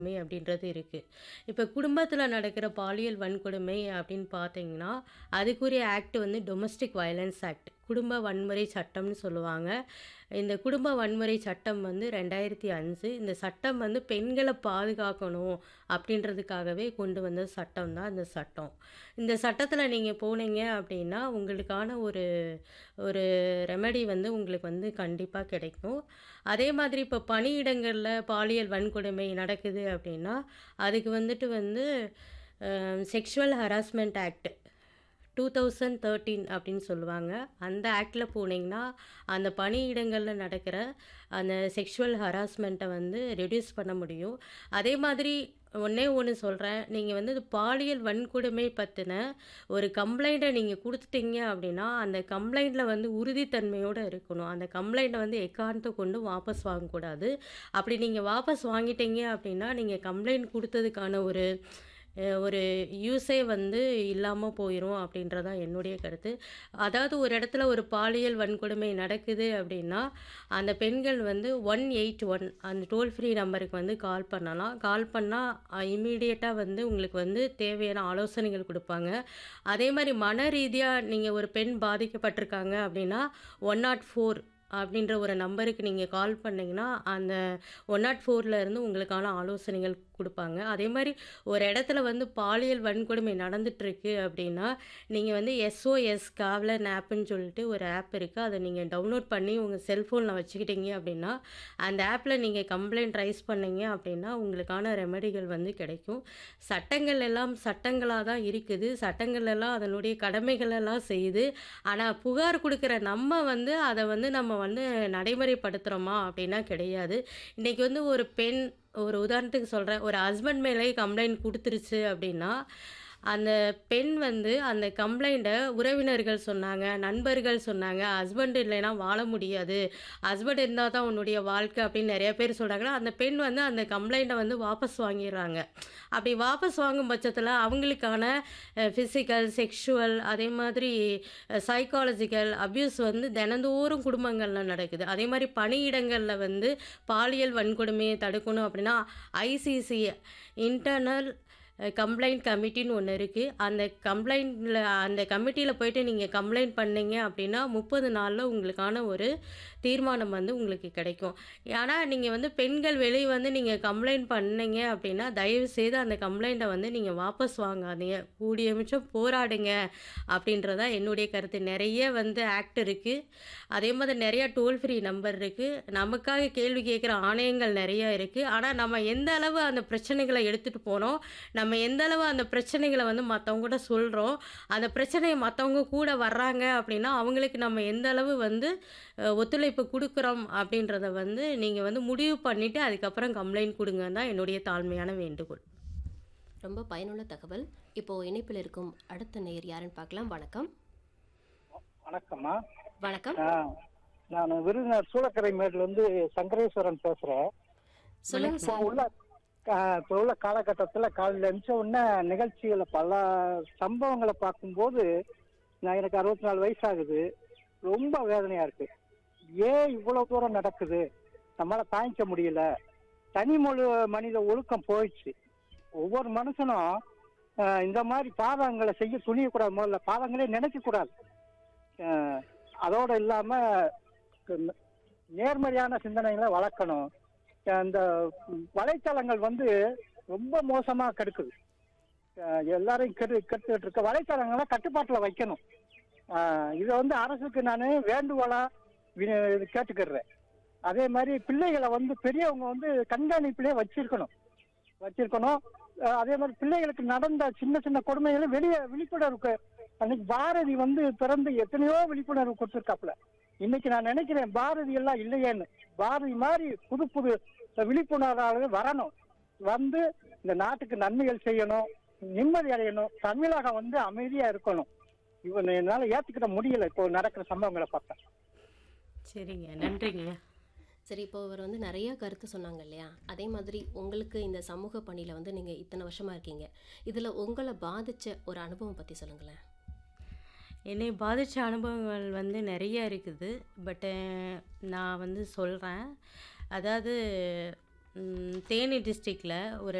My அப்படின்றது இருக்கு. இப்ப குடும்பத்தில நடக்கிற பாலியல் வன்கொடுமை அப்படின்னு பார்த்தீங்கன்னா, அதுக்குரிய ஆக்ட் வந்து டொமஸ்டிக் வயலன்ஸ் ஆக்ட். குடும்ப வன்முறை சட்டம்னு சொல்லுவாங்க. இந்த குடும்ப வன்முறை சட்டம் வந்து 2005 இந்த சட்டம் வந்து பெண்கள பாதுகாக்கணும் அப்படின்றதுக்காகவே கொண்டு வந்த சட்டம் தான் இந்த சட்டம். இந்த சட்டத்தில நீங்க போனீங்க அப்படின்னா, உங்களுக்கான ஒரு ஒரு ரெமெடி வந்து உங்களுக்கு வந்து கண்டிப்பா கிடைக்கும். அதே மாதிரி இப்ப பணியிடங்கள்ல பாலியல் வன்கொடுமை நடக்குது அப்படின்னா, அதுக்கு வந்துட்டு வந்து அ செக்சுவல் ஹராஸ்மென்ட் ஆக்ட் 2013 அப்படின்னு சொல்லுவாங்க. அந்த ஆக்ட்ல போனீங்கன்னா, அந்த பணியிடங்கள்ல நடக்கிற அந்த செக்சுவல் ஹராஸ்மென்ட்ட வந்து ரெட்யூஸ் பண்ண முடியும். அதே மாதிரி ஒண்ணே ஒண்ணு சொல்றேன். நீங்க வந்து இது பாலியல் வன்கொடுமை பத்தின ஒரு கம்ப்ளைண்ட்ட நீங்க குடுத்துட்டீங்க அப்படின்னா, அந்த கம்ப்ளைண்ட்ல வந்து உறுதித்தன்மையோட இருக்கணும். அந்த கம்ப்ளைண்ட்ட வந்து எக்காரணத்த கொண்டும் வாபஸ் வாங்கக்கூடாது. அப்படி நீங்க வாபஸ் வாங்கிட்டீங்க அப்படின்னா, நீங்க கம்ப்ளைண்ட் குடுத்ததுக்கான ஒரு அ ஒரு யூஸே வந்து இல்லாம போயிரும் அப்படின்றது தான் என்னுடைய கருத்து. அதாவது ஒரு இடத்துல ஒரு பாலியல் வன்கொடுமை நடக்குது அப்படின்னா, அந்த பெண்கள் வந்து 181 அந்த டோல் ஃப்ரீ நம்பருக்கு வந்து கால் பண்ணலாம். கால் பண்ணா அ இம்மீடியட்டா வந்து உங்களுக்கு வந்து தேவையான ஆலோசனைகள் குடுப்பாங்க. அதே மாரி மன ரீதியா நீங்க ஒரு பெண் பாதிக்கப்பட்டிருக்காங்க அப்படின்னா, 104 அப்படின்ற ஒரு நம்பருக்கு நீங்க கால் பண்ணீங்கன்னா, அந்த 104ல இருந்து உங்களுக்கான ஆலோசனைகள் குடுப்பாங்க. அதே மாரி ஒரு இடத்துல வந்து பாலியல் வன்கொடுமை நடந்துட்டுருக்கு அப்படின்னா, நீங்க வந்து எஸ்ஓஎஸ் காவலன் ஆப்ன்னு சொல்லிட்டு ஒரு ஆப் இருக்கு. அத நீங்க டவுன்லோட் பண்ணி உங்க செல்ஃபோன்ல வச்சுக்கிட்டீங்க அப்படின்னா, அந்த ஆப்ல நீங்க கம்ப்ளைண்ட் ரைஸ் பண்ணீங்க அப்படின்னா, உங்களுக்கான ரெமெடிகள் வந்து கிடைக்கும். சட்டங்கள் எல்லாம் சட்டங்களா தான் இருக்குது. சட்டங்கள் எல்லாம் அதனுடைய கடமைகள் எல்லாம் செய்யுது. ஆனா புகார் குடுக்குற நம்ம வந்து அத வந்து நம்ம வந்து நடைமுறைப்படுத்துறோமா அப்படின்னா கிடையாது. இன்னைக்கு வந்து ஒரு பெண் ஒரு உதாரணத்துக்கு சொல்றேன். ஒரு ஹஸ்பண்ட் மேலேயே கம்ப்ளைண்ட் குடுத்துருச்சு அப்படின்னா, அந்த பெண் வந்து அந்த கம்ப்ளைண்ட்ட உறவினர்கள் சொன்னாங்க, நண்பர்கள் சொன்னாங்க. ஹஸ்பண்ட் இல்லைன்னா வாழ முடியாது. ஹஸ்பண்ட் இருந்தா தான் உன்னுடைய வாழ்க்கை அப்படின்னு நெறைய பேர் சொல்றாங்கன்னா, அந்த பெண் வந்து அந்த கம்ப்ளைண்ட்ட வந்து வாபஸ் வாங்கிர்றாங்க. அப்படி வாபஸ் வாங்கும் பட்சத்தில அவங்களுக்கான அ பிசிக்கல், செக்சுவல் அதே மாதிரி அ சைக்காலஜிக்கல் அப்யூஸ் வந்து தினந்தோறும் குடும்பங்கள்ல நடக்குது. அதே மாரி பணியிடங்கள்ல வந்து பாலியல் வன்கொடுமைய தடுக்கணும் அப்படின்னா, ஐசிசி இன்டர்னல் அ கம்ப்ளைண்ட் கமிட்டின்னு ஒண்ணு இருக்கு. அந்த கம்ப்ளைண்ட்ல அந்த கமிட்டில போயிட்டு நீங்க கம்ப்ளைண்ட் பண்ணீங்க அப்படின்னா, 30 நாள்ல உங்களுக்கான ஒரு தீர்மானம் வந்து உங்களுக்கு கிடைக்கும். ஆனா நீங்க வந்து பெண்கள் வெளிய வந்து நீங்க கம்ப்ளைண்ட் பண்ணீங்க அப்படின்னா, தயவுசெய்து அந்த கம்ப்ளைண்ட்ட வந்து நீங்க வாபஸ் வாங்காதீங்க. கூடிய பட்சம் போராடுங்க அப்படின்றது தான் என்னுடைய கருத்து. நெறைய வந்து ஆக்ட் இருக்கு. அதே மாதிரி நெறைய டோல் ஃப்ரீ நம்பர் இருக்கு. நமக்காக கேள்வி கேட்கிற ஆணையங்கள் நெறைய இருக்கு. ஆனா நம்ம எந்த அளவு அந்த பிரச்சனைகள எடுத்துட்டு போறோம், நம்ம எந்த அளவு அந்த பிரச்சனைகள வந்து மத்தவங்ககிட்ட சொல்றோம், அந்த பிரச்சனைய மத்தவங்க கூட வர்றாங்க அப்படின்னா, அவங்களுக்கு நம்ம எந்த அளவு வந்து அ ஒத்துழைப்பு குடுக்குறோம் அப்படின்றத வந்து நீங்க வந்து முடிவு பண்ணிட்டு அதுக்கப்புறம் கம்ப்ளைண்ட் குடுங்கன்னு தான் என்னுடைய தாழ்மையான வேண்டுகோள். ரொம்ப பயனுள்ள தகவல். இப்போ இணைப்பில் இருக்கும் அடுத்த நேயர் யாருன்னு பார்க்கலாம். வணக்கம். வணக்கம்மா. வணக்கம். ஆ நானு விருதுநகர் சூளக்கரை மேட்லருந்து சங்கரேஸ்வரன் பேசுறேன். சொல்லுங்க இப்போ சார். உள்ள க இப்போ உள்ள காலகட்டத்தில காலையில எந்திரிச்ச உடனே நிகழ்ச்சிகள பல சம்பவங்கள பார்க்கும்போது, நான் எனக்கு 64 வயசு ஆகுது. ரொம்ப வேதனையா இருக்கு. ஏன் இவ்வளோ தூரம் நடக்குது? நம்மால தாங்கிக்க முடியல. தனி முழு மனித ஒழுக்கம் போயிடுச்சு. ஒவ்வொரு மனுஷனும் அ இந்த மாரி பாதகங்கள செய்ய துணியக்கூடாது முதல்ல. பாதகங்களே நினைக்கக்கூடாது. அ அதோட இல்லாம க நேர்மறையான சிந்தனைகள வளர்க்கணும். அ இந்த வலைத்தளங்கள் வந்து ரொம்ப மோசமா கெடுக்குது. அ எல்லாரையும் கெடு கெடுத்துட்டு இருக்க வலைத்தளங்கள கட்டுப்பாட்டுல வைக்கணும். ஆ இத வந்து அரசுக்கு நானு வேண்டுகோளா வி கேட்டுக்கிறேன். அதே மாரி பிள்ளைகள வந்து பெரியவங்க வந்து கண்காணிப்பிலே வச்சிருக்கணும். வச்சிருக்கணும். அ அதே மாரி பிள்ளைகளுக்கு நடந்த சின்ன சின்ன கொடுமைகள வெளிய விழிப்புணர்வுக்கு அன்னைக்கு பாரதி வந்து பிறந்து எத்தனையோ விழிப்புணர்வு குடுத்துருக்காப்புல. இன்னைக்கு நான் நினைக்கிறேன் பாரதி எல்லாம் இல்லையேன்னு. பாரதி மாரி புது புது விழிப்புணர்வாளர்கள் வரணும். வந்து இந்த நாட்டுக்கு நன்மைகள் செய்யணும். நிம்மதி அடையணும். தமிழகம் வந்து அமைதியா இருக்கணும். இவன என்னால ஏத்துக்கிட முடியல இப்போ நடக்கிற சம்பவங்கள பார்த்தா. சரிங்க. நன்றிங்க. சரி இப்போ இவர் வந்து நெறைய கருத்து சொன்னாங்க இல்லையா? அதே மாதிரி உங்களுக்கு இந்த சமூக பணியில வந்து நீங்க இத்தன வருஷமா இருக்கீங்க. இதுல உங்கள பாதிச்ச ஒரு அனுபவம் பத்தி சொல்லுங்களேன். என்னைய பாதிச்ச அனுபவங்கள் வந்து நெறைய இருக்குது. பட் நான் வந்து சொல்றேன். அதாவது ம், தேனி டிஸ்ட்ரிக்டில் ஒரு